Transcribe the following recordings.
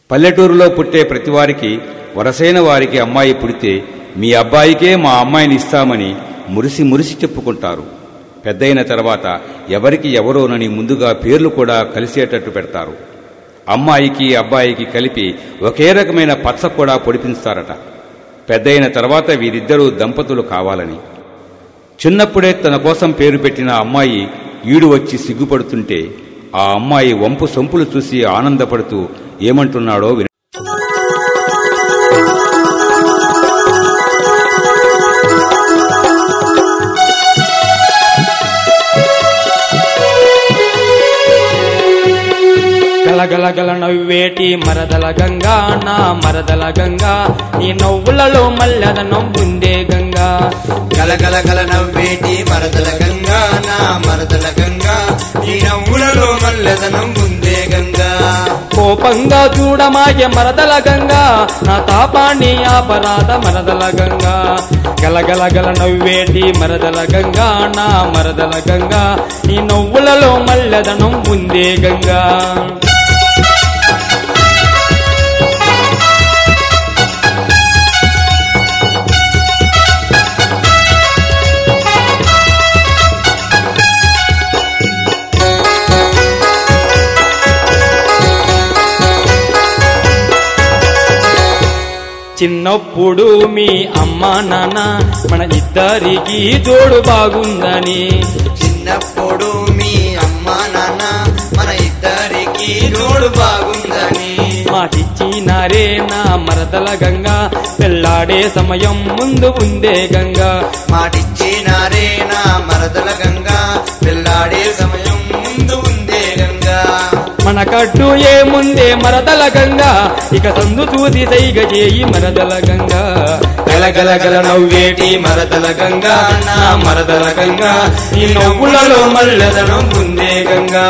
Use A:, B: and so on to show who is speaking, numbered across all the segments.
A: పల్లెటూరులో పుట్టే ప్రతివారికి వరసైన వారికి అమ్మాయి పుడితే మీ అబ్బాయికే మా అమ్మాయిని ఇస్తామని మురిసి మురిసి చెప్పుకుంటారు పెద్దయిన తర్వాత ఎవరికి ఎవరోనని ముందుగా పేర్లు కూడా కలిసేటట్టు పెడతారు అమ్మాయికి అబ్బాయికి కలిపి ఒకే రకమైన పచ్చ కూడా పొడిపించారట పెద్దయిన తర్వాత వీరిద్దరూ దంపతులు కావాలని చిన్నప్పుడే తన కోసం పేరు పెట్టిన అమ్మాయి ఈడు వచ్చి సిగ్గుపడుతుంటే ఆ అమ్మాయి వంపు సొంపులు చూసి ఆనందపడుతూ ఏమంటున్నాడో విన
B: గలగలగల నవ్వేటి మరదల గంగా నా మరదల గంగా నీ నవ్వులలో మల్లెదనం ఉందే గంగా
C: గలగల గల నవ్వేటి మరదల గంగా నా మరదల గంగా నీ నవ్వులలో మల్లెదనం ముందే గంగా
B: కోపంగా చూడమాయ మరదల గంగా నా తాపాన్ని ఆపరాధ మరదల గంగా గలగలగల నవ్వేటి మరదల గంగా నా మరదల గంగా నీ నవ్వులలో మల్లెదనం ఉందే గంగా చిన్నప్పుడు మీ అమ్మ నాన్న మన ఇద్దరికి జోడు బాగుందని
C: చిన్నప్పుడు మీ అమ్మ నాన్న మన ఇద్దరికి జోడు బాగుందని
B: మాటిచ్చినారే నా మరదల గంగా పెళ్ళాడే సమయం ముందు ఉందే గంగా
C: మాటిచ్చినారే నా మరదల గంగా పెళ్ళాడే సమయం ముందు ఉందే గంగా
B: మన కట్టు ఏముందే మరదల గంగా ఇక సందు చూసి సైగ చేయి మరదల గంగా గలగల గల నవ్వేటి మరదల గంగా నా మరదల గంగా ఈ నవ్వులలో మల్లెదనం ఉందే గంగా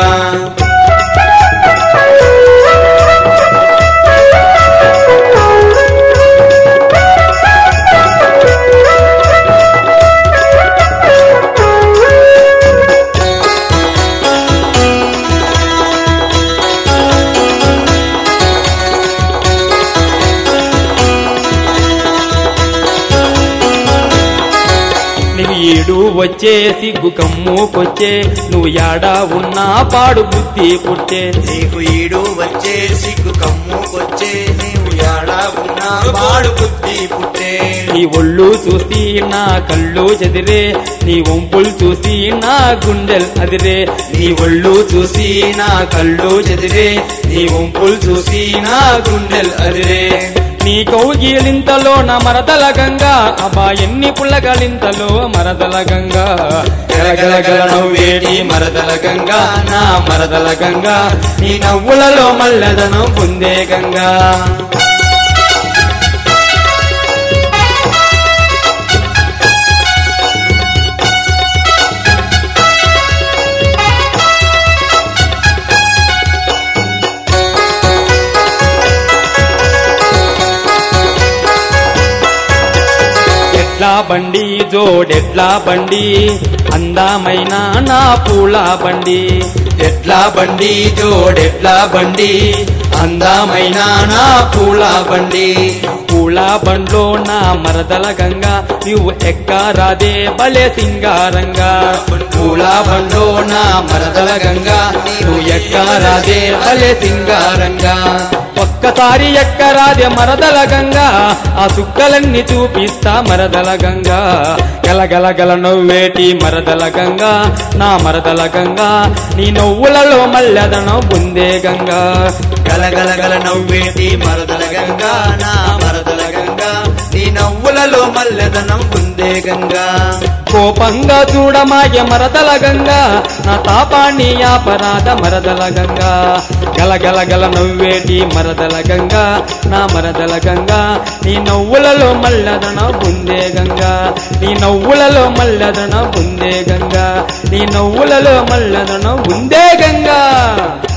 B: నీవు ఏడు వచ్చే సిగ్గు కమ్ముకొచ్చే నువ్వు యాడా ఉన్నా పాడు బుద్ధి పుట్టే
C: నీకు ఈడు వచ్చే సిగ్గు కమ్ముకొచ్చే నీవు యాడా ఉన్నా వాడు బుద్ధి పుట్టే
B: నీ ఒళ్ళు చూసి నా కళ్ళు చెదిరే నీ వంపులు చూసి నా గుండెల్ అదిరే నీ ఒళ్ళు చూసి నా కళ్ళు చెదిరే నీ వంపులు చూసి నా గుండెల్ అదిరే నీ కౌగిలింతలో నా మరదల గంగా అబ్బా ఎన్ని పుల్లగలింతలో మరదల గంగా గలగలగల నవ్వేటి మరదల గంగా నా మరదల గంగా నీ నవ్వులలో మల్లెదనం పొందే గంగా ఎట్లా బండి జోడెట్లా బండి అందమైన నా పూల బండి ఎట్లా బండి జోడెట్లా బండి అందమైన నా పూల బండి పూల బండ్లో నా మరదల గంగా నువ్వు ఎక్కరాదే భలే సింగారంగా పూల బండ్లో నా మరదల గంగా నువ్వు ఎక్కరాదే భలే సింగారంగా ఒక్కసారి ఎక్కరాదే మరదల గంగా ఆ సుక్కలన్నీ చూపిస్తా మరదల గంగా గలగల గల నవ్వేటి మరదల గంగా నా మరదల గంగా నీ నవ్వులలో మల్లెదనం ఉందే గంగా
C: గలగల గల నవ్వేటి మరదల గంగా నా మరదల గంగా నీ నవ్వులలో మల్లెదనం ఉందే గంగా
B: కోపంగా చూడమాయ మరదల గంగా నా తాపాన్ని ఆపరాధ మరదల గంగా గలగల గల నవ్వేటి మరదల గంగా నా మరదల గంగా నీ నవ్వులలో మల్లదన బుందే గంగా నీ నవ్వులలో మల్లదన బుందే గంగా నీ నవ్వులలో మల్లదన ఉందే గంగా